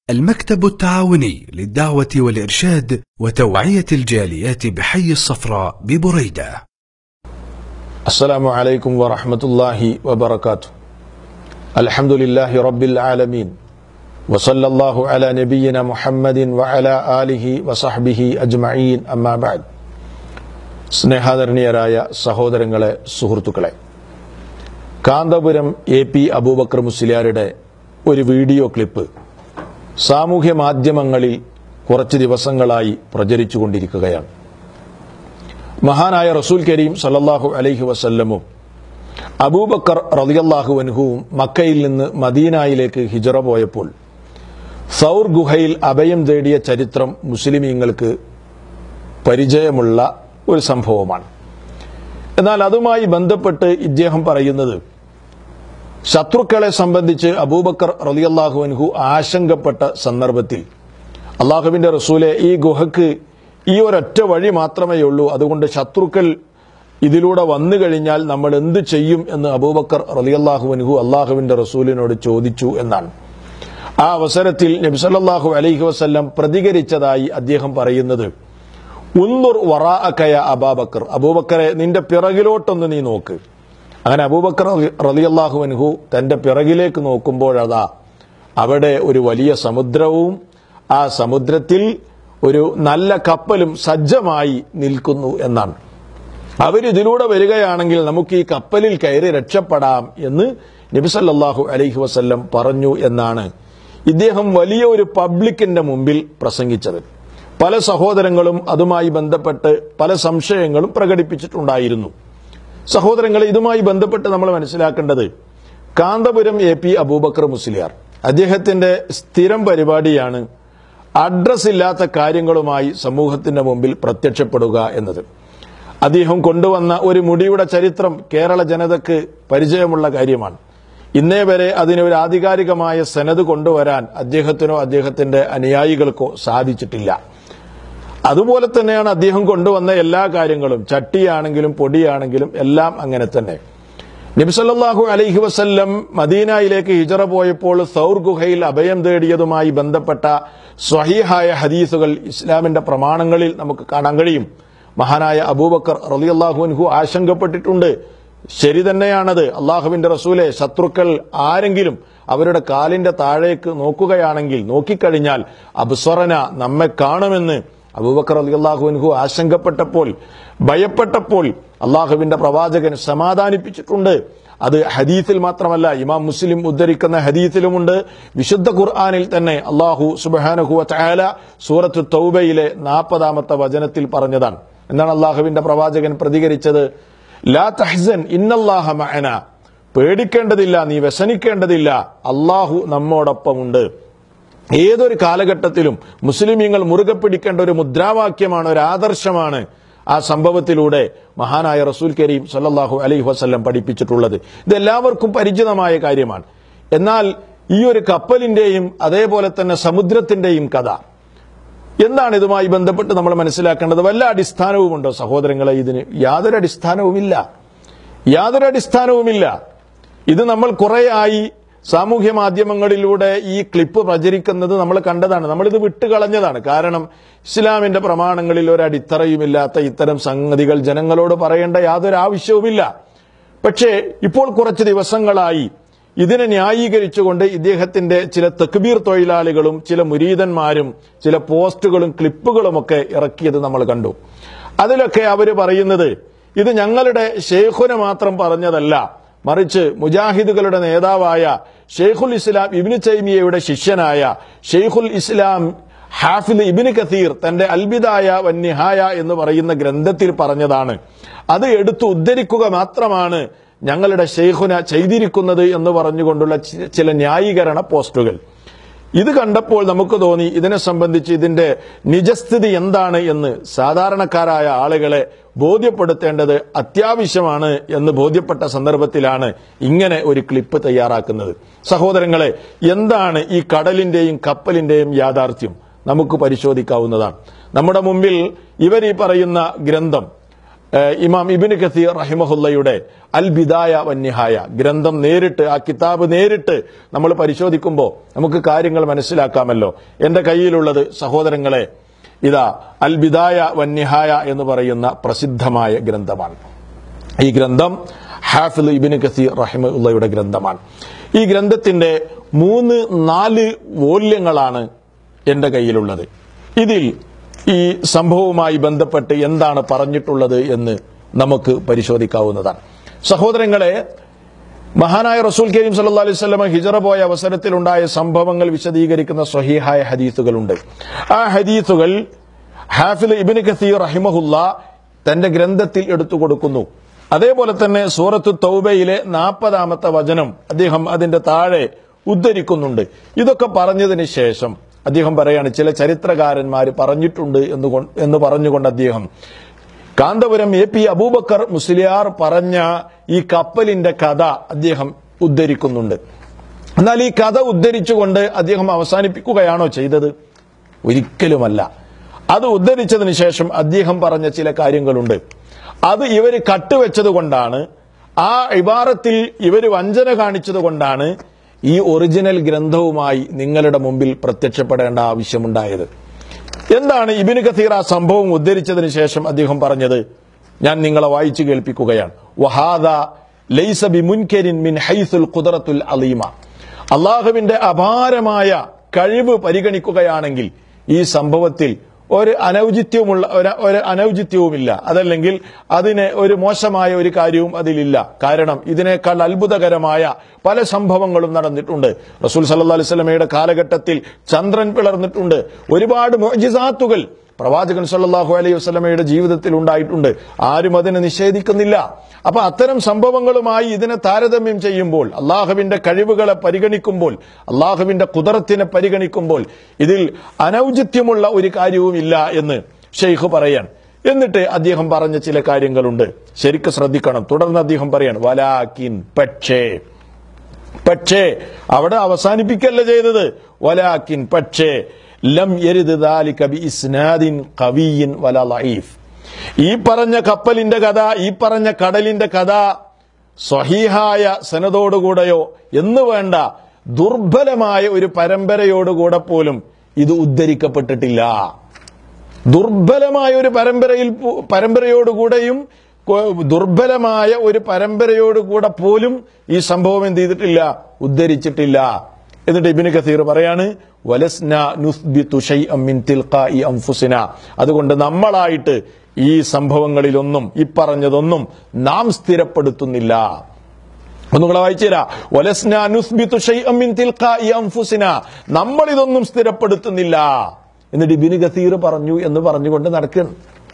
المكتب التعاوني للدعوة والإرشاد وتوعية الجاليات بحي الصفراء ببريدة السلام عليكم ورحمة الله وبركاته الحمد لله رب العالمين وصلى الله على نبينا محمد وعلى آله وصحبه أجمعين أما بعد സ്നേഹാദരണീയരായ സഹോദരങ്ങളെ സുഹൃത്തുക്കളെ Kanthapuram A P Abubakar മുസ്ലിയാരുടെ ഒരു വീഡിയോ ക്ലിപ്പ് സാമൂഹ്യ മാധ്യമങ്ങളിൽ കുറച്ച് ദിവസങ്ങളായി പ്രചരിച്ചുകൊണ്ടിരിക്കുകയാണ് മഹാനായ റസൂൽ കരീം സല്ലല്ലാഹു അലൈഹി വസല്ലമും അബൂബക്കർ റളിയല്ലാഹു അൻഹുവും മക്കയിൽ നിന്ന് മദീനായിലേക്ക് ഹിജറ പോയപ്പോൾ സൗർ ഗുഹയിൽ അഭയം തേടിയ ചരിത്രം മുസ്ലിമീങ്ങൾക്ക് പരിചയമുള്ള ഒരു സംഭവമാണ് എന്നാൽ അതുമായി ബന്ധപ്പെട്ട് ഇദ്ദേഹം പറയുന്നത് ശത്രുക്കളെ സംബന്ധിച്ച് അബൂബക്കർ റളിയല്ലാഹു അൻഹു ആശങ്കപ്പെട്ട സന്ദർഭത്തിൽ അള്ളാഹുവിന്റെ റസൂലെ ഈ ഗുഹക്ക് ഈ ഒരൊറ്റ വഴി മാത്രമേ ഉള്ളൂ അതുകൊണ്ട് ശത്രുക്കൾ ഇതിലൂടെ വന്നു കഴിഞ്ഞാൽ നമ്മൾ എന്ത് ചെയ്യും എന്ന് അബൂബക്കർ റളിയല്ലാഹു അൻഹു അള്ളാഹുവിന്റെ റസൂലിനോട് ചോദിച്ചു എന്നാണ് ആ അവസരത്തിൽ നബിസല്ലാഹു അലൈഹി വസ്ല്ലം പ്രതികരിച്ചതായി അദ്ദേഹം പറയുന്നത് ഉന്നുർ വറാഅക്കയ അബാബക്കർ അബൂബക്കറെ നിന്റെ പിറകിലോട്ടൊന്ന് നീ നോക്ക് അങ്ങനെ അബൂബക്കർ റളിയല്ലാഹു അൻഹു തന്റെ പിറകിലേക്ക് നോക്കുമ്പോഴതാ അവിടെ ഒരു വലിയ സമുദ്രവും ആ സമുദ്രത്തിൽ ഒരു നല്ല കപ്പലും സജ്ജമായി നിൽക്കുന്നു എന്നാണ് അവരിതിലൂടെ വരികയാണെങ്കിൽ നമുക്ക് ഈ കപ്പലിൽ കയറി രക്ഷപ്പെടാം എന്ന് നബിസല്ലാഹു അലൈഹി വസല്ലം പറഞ്ഞു എന്നാണ് ഇദ്ദേഹം വലിയ ഒരു പബ്ലിക്കിന്റെ മുമ്പിൽ പ്രസംഗിച്ചത് പല സഹോദരങ്ങളും അതുമായി ബന്ധപ്പെട്ട് പല സംശയങ്ങളും പ്രകടിപ്പിച്ചിട്ടുണ്ടായിരുന്നു സഹോദരങ്ങളെ ഇതുമായി ബന്ധപ്പെട്ട് നമ്മൾ മനസ്സിലാക്കേണ്ടത് കാന്തപുരം എ പി അബൂബക്കർ മുസ്ലിയാർ അദ്ദേഹത്തിന്റെ സ്ഥിരം പരിപാടിയാണ് അഡ്രസ് ഇല്ലാത്ത കാര്യങ്ങളുമായി സമൂഹത്തിന്റെ മുമ്പിൽ പ്രത്യക്ഷപ്പെടുക എന്നത് അദ്ദേഹം കൊണ്ടുവന്ന ഒരു മുടിയുടെ ചരിത്രം കേരള ജനതയ്ക്ക് പരിചയമുള്ള കാര്യമാണ് ഇന്നേ വരെ അതിന് ഒരു ആധികാരികമായ സനത് കൊണ്ടുവരാൻ അദ്ദേഹത്തിനോ അദ്ദേഹത്തിന്റെ അനുയായികൾക്കോ സാധിച്ചിട്ടില്ല അതുപോലെ തന്നെയാണ് അദ്ദേഹം കൊണ്ടുവന്ന എല്ലാ കാര്യങ്ങളും ചട്ടിയാണെങ്കിലും പൊടിയാണെങ്കിലും എല്ലാം അങ്ങനെ തന്നെ നബിസല്ലാഹു അലൈഹി വസല്ലം മദീനയിലേക്ക് ഹിജറ പോയപ്പോൾ സൗർ ഗുഹയിൽ അഭയം തേടിയതുമായി ബന്ധപ്പെട്ട സ്വഹീഹായ ഹദീസുകൾ ഇസ്ലാമിന്റെ പ്രമാണങ്ങളിൽ നമുക്ക് കാണാൻ കഴിയും മഹാനായ അബൂബക്കർ റളിയല്ലാഹു അൻഹു ആശങ്കപ്പെട്ടിട്ടുണ്ട് ശരി തന്നെയാണത് അള്ളാഹുവിന്റെ റസൂലെ ശത്രുക്കൾ ആരെങ്കിലും അവരുടെ കാലിന്റെ താഴേക്ക് നോക്കുകയാണെങ്കിൽ നോക്കിക്കഴിഞ്ഞാൽ അബ്സ്വറന നമ്മെ കാണുമെന്ന് അബൂബക്കർ അലിയല്ലാഹു അൻഹു ആശങ്കപ്പെട്ടപ്പോൾ ഭയപ്പെട്ടപ്പോൾ അള്ളാഹുവിന്റെ പ്രവാചകൻ സമാധാനിപ്പിച്ചിട്ടുണ്ട് അത് ഹദീസിൽ മാത്രമല്ല ഇമാം മുസ്ലിം ഉദ്ധരിക്കുന്ന ഹദീസിലുമുണ്ട് വിശുദ്ധ ഖുർആാനിൽ തന്നെ അള്ളാഹു സുബാനഹു ചായാല സൂറത്തു തൗബയിലെ നാൽപ്പതാമത്തെ വചനത്തിൽ പറഞ്ഞതാണ് എന്നാണ് അള്ളാഹുവിന്റെ പ്രവാചകൻ പ്രതികരിച്ചത് ലാ തഹ്സൻ ഇന്നല്ലാഹ മഅന പേടിക്കേണ്ടതില്ല നീ വ്യസനിക്കേണ്ടതില്ല അള്ളാഹു നമ്മോടൊപ്പമുണ്ട് ഏതൊരു കാലഘട്ടത്തിലും മുസ്ലിമീങ്ങൾ മുറുകെ പിടിക്കേണ്ട ഒരു മുദ്രാവാക്യമാണ് ഒരു ആദർശമാണ് ആ സംഭവത്തിലൂടെ മഹാനായ റസൂൽ കരീം സല്ലാഹു അലൈഹി വസ്ല്ലം പഠിപ്പിച്ചിട്ടുള്ളത് ഇത് എല്ലാവർക്കും പരിചിതമായ കാര്യമാണ് എന്നാൽ ഈ ഒരു കപ്പലിന്റെയും അതേപോലെ തന്നെ സമുദ്രത്തിന്റെയും കഥ എന്താണ് ഇതുമായി ബന്ധപ്പെട്ട് നമ്മൾ മനസ്സിലാക്കേണ്ടത് വല്ല അടിസ്ഥാനവുമുണ്ടോ സഹോദരങ്ങളെ ഇതിന് യാതൊരു അടിസ്ഥാനവുമില്ല യാതൊരു അടിസ്ഥാനവുമില്ല ഇത് നമ്മൾ കുറേയായി സാമൂഹ്യ മാധ്യമങ്ങളിലൂടെ ഈ ക്ലിപ്പ് പ്രചരിക്കുന്നത് നമ്മൾ കണ്ടതാണ് നമ്മളിത് വിട്ടുകളഞ്ഞതാണ് കാരണം ഇസ്ലാമിന്റെ പ്രമാണങ്ങളിൽ ഒരു അടിത്തറയുമില്ലാത്ത ഇത്തരം സംഗതികൾ ജനങ്ങളോട് പറയേണ്ട യാതൊരു ആവശ്യവുമില്ല പക്ഷേ ഇപ്പോൾ കുറച്ച് ദിവസങ്ങളായി ഇതിനെ ന്യായീകരിച്ചുകൊണ്ട് ഇദ്ദേഹത്തിന്റെ ചില തെക്കുബീർ തൊഴിലാളികളും ചില മുരീതന്മാരും ചില പോസ്റ്റുകളും ക്ലിപ്പുകളുമൊക്കെ ഇറക്കിയത് നമ്മൾ കണ്ടു അതിലൊക്കെ അവർ പറയുന്നത് ഇത് ഞങ്ങളുടെ ഷെയ്ഖുനെ മാത്രം പറഞ്ഞതല്ല മറിച്ച് മുജാഹിദുകളുടെ നേതാവായ ഷെയ്ഖുൽ ഇസ്ലാം ഇബിന് ചൈമിയയുടെ ശിഷ്യനായ ഷെയ്ഖുൽ ഇസ്ലാം ഹാഫിദ് ഇബിന് കസീർ തന്റെ അൽബിദായ വന്യഹായ എന്ന് പറയുന്ന ഗ്രന്ഥത്തിൽ പറഞ്ഞതാണ് അത് എടുത്തു ഉദ്ധരിക്കുക മാത്രമാണ് ഞങ്ങളുടെ ഷെയ്ഖുന ചെയ്തിരിക്കുന്നത് എന്ന് പറഞ്ഞുകൊണ്ടുള്ള ചില ന്യായീകരണ പോസ്റ്റുകൾ ഇത് കണ്ടപ്പോൾ നമുക്ക് തോന്നി ഇതിനെ സംബന്ധിച്ച് ഇതിന്റെ നിജസ്ഥിതി എന്താണ് എന്ന് സാധാരണക്കാരായ ആളുകളെ ബോധ്യപ്പെടുത്തേണ്ടത് അത്യാവശ്യമാണ് എന്ന് ബോധ്യപ്പെട്ട സന്ദർഭത്തിലാണ് ഇങ്ങനെ ഒരു ക്ലിപ്പ് തയ്യാറാക്കുന്നത് സഹോദരങ്ങളെ എന്താണ് ഈ കടലിന്റെയും കപ്പലിന്റെയും യാഥാർത്ഥ്യം നമുക്ക് പരിശോധിക്കാവുന്നതാണ് നമ്മുടെ മുമ്പിൽ ഇവർ ഈ പറയുന്ന ഗ്രന്ഥം ഏഹ്, ഇമാം ഇബിന് കസീർ റഹിമഹുല്ലയുടെ അൽ ബിദായ വന്യഹായ ഗ്രന്ഥം നേരിട്ട് ആ കിതാബ് നേരിട്ട് നമ്മൾ പരിശോധിക്കുമ്പോൾ നമുക്ക് കാര്യങ്ങൾ മനസ്സിലാക്കാമല്ലോ എന്റെ കയ്യിലുള്ളത് സഹോദരങ്ങളെ ഇതാ അൽ ബിദായ വന്യഹായ എന്ന് പറയുന്ന പ്രസിദ്ധമായ ഗ്രന്ഥമാണ് ഈ ഗ്രന്ഥം ഹാഫിൽ ഇബിന് കസീർ റഹിമുള്ളയുടെ ഗ്രന്ഥമാണ് ഈ ഗ്രന്ഥത്തിന്റെ മൂന്ന് നാല് വോല്യങ്ങളാണ് എന്റെ കയ്യിലുള്ളത് ഇതിൽ ഈ സംഭവവുമായി ബന്ധപ്പെട്ട് എന്താണ് പറഞ്ഞിട്ടുള്ളത് എന്ന് നമുക്ക് പരിശോധിക്കാവുന്നതാണ് സഹോദരങ്ങളെ മഹാനായ റസൂൽ കരീം സല്ലല്ലാഹു അലൈഹി വസല്ലമ ഹിജറ പോയ അവസരത്തിൽ ഉണ്ടായ സംഭവങ്ങൾ വിശദീകരിക്കുന്ന സ്വഹീഹായ ഹദീസുകളുണ്ട് ആ ഹദീസുകൾ ഹാഫിൽ ഇബിന് കസീർ റഹിമഹുല്ല തന്റെ ഗ്രന്ഥത്തിൽ എടുത്തു കൊടുക്കുന്നു അതേപോലെ തന്നെ സൂറത്ത് തൗബയിലെ നാൽപ്പതാമത്തെ വചനം അദ്ദേഹം അതിന്റെ താഴെ ഉദ്ധരിക്കുന്നുണ്ട് ഇതൊക്കെ പറഞ്ഞതിന് ശേഷം അദ്ദേഹം പറയാണ് ചില ചരിത്രകാരന്മാർ പറഞ്ഞിട്ടുണ്ട് എന്ന് കൊ- എന്ന് പറഞ്ഞുകൊണ്ട് അദ്ദേഹം കാന്തപുരം എ പി അബൂബക്കർ മുസ്ലിയാർ പറഞ്ഞ ഈ കപ്പലിന്റെ കഥ അദ്ദേഹം ഉദ്ധരിക്കുന്നുണ്ട് എന്നാൽ ഈ കഥ ഉദ്ധരിച്ചുകൊണ്ട് അദ്ദേഹം അവസാനിപ്പിക്കുകയാണോ ചെയ്തത് ഒരിക്കലുമല്ല അത് ഉദ്ധരിച്ചതിന് ശേഷം അദ്ദേഹം പറഞ്ഞ ചില കാര്യങ്ങളുണ്ട് അത് ഇവര് കട്ടുവെച്ചത് കൊണ്ടാണ് ആ ഇബാറത്തിൽ ഇവര് വഞ്ചന കാണിച്ചത് കൊണ്ടാണ് ഈ ഒറിജിനൽ ഗ്രന്ഥവുമായി നിങ്ങളുടെ മുമ്പിൽ പ്രത്യക്ഷപ്പെടേണ്ട ആവശ്യമുണ്ടായത് എന്താണ് ഇബിന് കസീർ ആ സംഭവം ഉദ്ധരിച്ചതിന് ശേഷം അദ്ദേഹം പറഞ്ഞത് ഞാൻ നിങ്ങളെ വായിച്ചു കേൾപ്പിക്കുകയാണ് വഹാദ ലൈസ ബി മുൻകരിൻ മിൻ ഹൈസുൽ ഖുദറത്തുൽ അലീമ അള്ളാഹുവിന്റെ അപാരമായ കഴിവ് പരിഗണിക്കുകയാണെങ്കിൽ ഈ സംഭവത്തിൽ ഒരു അനൗചിത്യവുമുള്ള ഒരു ഒരു അനൗചിത്യവുമില്ല അതല്ലെങ്കിൽ അതിന് ഒരു മോശമായ ഒരു കാര്യവും അതിലില്ല കാരണം ഇതിനേക്കാൾ അത്ഭുതകരമായ പല സംഭവങ്ങളും നടന്നിട്ടുണ്ട് റസൂൽ സല്ലല്ലാഹു അലൈഹി വസല്ലമയുടെ കാലഘട്ടത്തിൽ ചന്ദ്രൻ പിളർന്നിട്ടുണ്ട് ഒരുപാട് മോജിസാത്തുകൾ പ്രവാചകൻ സല്ലല്ലാഹു അലൈഹി വസല്ലമയുടെ ജീവിതത്തിൽ ഉണ്ടായിട്ടുണ്ട് ആരും അതിനെ നിഷേധിക്കുന്നില്ല അപ്പൊ അത്തരം സംഭവങ്ങളുമായി ഇതിനെ താരതമ്യം ചെയ്യുമ്പോൾ അള്ളാഹുവിന്റെ കഴിവുകളെ പരിഗണിക്കുമ്പോൾ അള്ളാഹുവിന്റെ കുതിരത്തിനെ പരിഗണിക്കുമ്പോൾ ഇതിൽ അനൗചിത്യമുള്ള ഒരു കാര്യവുമില്ല എന്ന് ഷെയ്ഖ് പറയാൻ എന്നിട്ട് അദ്ദേഹം പറഞ്ഞ ചില കാര്യങ്ങളുണ്ട് ശരിക്കും ശ്രദ്ധിക്കണം തുടർന്ന് അദ്ദേഹം പറയാൻ വലാക്കിൻ പക്ഷേ പക്ഷേ അവിടെ അവസാനിപ്പിക്കല്ല ചെയ്തത് വലാക്കിൻ പക്ഷേ ലം യരിദ് ദാലിക ബി ഇസ്നാദിൻ ഖവിയിൻ വല ലഈഫ് ഈ പറഞ്ഞ കപ്പലിന്റെ കഥ ഈ പറഞ്ഞ കടലിന്റെ കഥ സ്വഹീഹായ സനതോടുകൂടെയോ എന്ന് വേണ്ട ദുർബലമായ ഒരു പരമ്പരയോടുകൂടെ പോലും ഇത് ഉദ്ധരിക്കപ്പെട്ടിട്ടില്ല ദുർബലമായ ഒരു പരമ്പരയിൽ പോ- പരമ്പരയോടുകൂടെയും കൊ- ദുർബലമായ ഒരു പരമ്പരയോടുകൂടെ പോലും ഈ സംഭവം എന്ത് ചെയ്തിട്ടില്ല ഉദ്ധരിച്ചിട്ടില്ല എന്നിട്ട് ഇബിന് കസീർ പറയാണ് വലസ്ന നുസ്ബിതു ശൈഅം മിൻ തിൽഖാഇ അൻഫുസിന അതുകൊണ്ട് നമ്മളായിട്ട് ഈ സംഭവങ്ങളിലൊന്നും ഈ പറഞ്ഞതൊന്നും നാം സ്ഥിരപ്പെടുത്തുന്നില്ല ഒന്നുകൂടെ വായിച്ചുതരാ വലസ്ന നുസ്ബിതു ശൈഅം മിൻ തിൽഖാഇ അൻഫുസിന നമ്മൾ ഇതൊന്നും സ്ഥിരപ്പെടുത്തുന്നില്ല എന്നിട്ട് ഇബിന് കസീർ പറഞ്ഞു എന്ന് പറഞ്ഞുകൊണ്ട് നടക്കുന്നു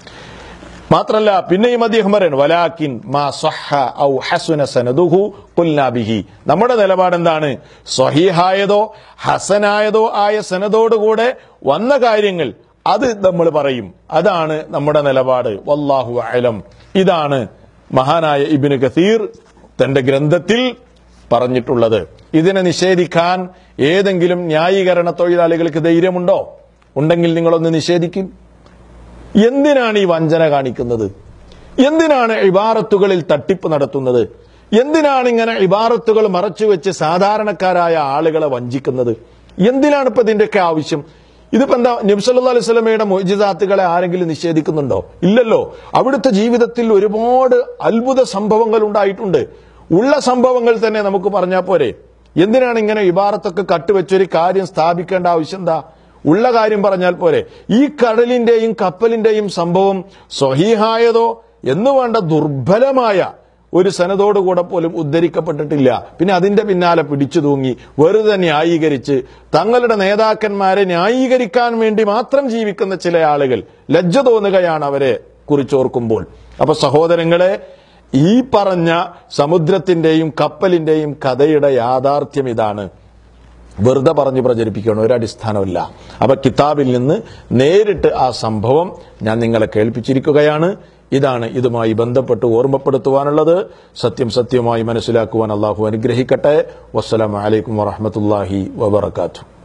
മാത്രല്ല പിന്നെയും അദ്ദേഹം പറയണം വലാക്കിൻ മാ സ്വഹ ഔ ഹസുന സനദുഹു ഖുൽനാ ബിഹി നമ്മുടെ നിലപാട് എന്താണ് സ്വഹീഹായതോ ഹസനായതോ ആയ സനദോടുകൂടെ വന്ന കാര്യങ്ങൾ അത് നമ്മൾ പറയും അതാണ് നമ്മുടെ നിലപാട് വല്ലാഹു അലം ഇതാണ് മഹാനായ ഇബിന് കസീർ തന്റെ ഗ്രന്ഥത്തിൽ പറഞ്ഞിട്ടുള്ളത് ഇതിനെ നിഷേധിക്കാൻ ഏതെങ്കിലും ന്യായീകരണ തൊഴിലാളികൾക്ക് ധൈര്യമുണ്ടോ ഉണ്ടെങ്കിൽ നിങ്ങളൊന്ന് നിഷേധിക്കും എന്തിനാണ് ഈ വഞ്ചന കാണിക്കുന്നത് എന്തിനാണ് ഇബാറത്തുകളിൽ തട്ടിപ്പ് നടത്തുന്നത് എന്തിനാണ് ഇങ്ങനെ ഇബാറത്തുകൾ മറച്ചുവെച്ച് സാധാരണക്കാരായ ആളുകളെ വഞ്ചിക്കുന്നത് എന്തിനാണ് ഇപ്പൊ ഇതിന്റെയൊക്കെ ആവശ്യം ഇതിപ്പോ എന്താ നബ്സല്ലാ അലൈഹി സ്വലമയുടെ മൊയ്ജിദാത്തുകളെ ആരെങ്കിലും നിഷേധിക്കുന്നുണ്ടോ ഇല്ലല്ലോ അവിടുത്തെ ജീവിതത്തിൽ ഒരുപാട് അത്ഭുത സംഭവങ്ങൾ ഉണ്ടായിട്ടുണ്ട് ഉള്ള സംഭവങ്ങൾ തന്നെ നമുക്ക് പറഞ്ഞാൽ പോരെ എന്തിനാണ് ഇങ്ങനെ ഇബാറത്തൊക്കെ കട്ടുവെച്ചൊരു കാര്യം സ്ഥാപിക്കേണ്ട ആവശ്യം എന്താ ഉള്ള കാര്യം പറഞ്ഞാൽ പോരെ ഈ കടലിന്റെയും കപ്പലിന്റെയും സംഭവം സ്വഹീഹായതോ എന്ന് വേണ്ട ദുർബലമായ ഒരു സനതോടുകൂടെ പോലും ഉദ്ധരിക്കപ്പെട്ടിട്ടില്ല പിന്നെ അതിന്റെ പിന്നാലെ പിടിച്ചു തൂങ്ങി വെറുതെ ന്യായീകരിച്ച് തങ്ങളുടെ നേതാക്കന്മാരെ ന്യായീകരിക്കാൻ വേണ്ടി മാത്രം ജീവിക്കുന്ന ചില ആളുകൾ ലജ്ജ തോന്നുകയാണ് അവരെ കുറിച്ചോർക്കുമ്പോൾ അപ്പൊ സഹോദരങ്ങളെ ഈ പറഞ്ഞ സമുദ്രത്തിന്റെയും കപ്പലിന്റെയും കഥയുടെ യാഥാർത്ഥ്യം ഇതാണ് വെറുതെ പറഞ്ഞ് പ്രചരിപ്പിക്കണം ഒരടിസ്ഥാനമില്ല അപ്പൊ കിതാബിൽ നിന്ന് നേരിട്ട് ആ സംഭവം ഞാൻ നിങ്ങളെ കേൾപ്പിച്ചിരിക്കുകയാണ് ഇതാണ് ഇതുമായി ബന്ധപ്പെട്ട് ഓർമ്മപ്പെടുത്തുവാനുള്ളത് സത്യം സത്യമായി മനസ്സിലാക്കുവാൻ അള്ളാഹു അനുഗ്രഹിക്കട്ടെ വസ്സലാമലൈക്കും വറഹമത്തല്ലാഹി വബർക്കാത്തു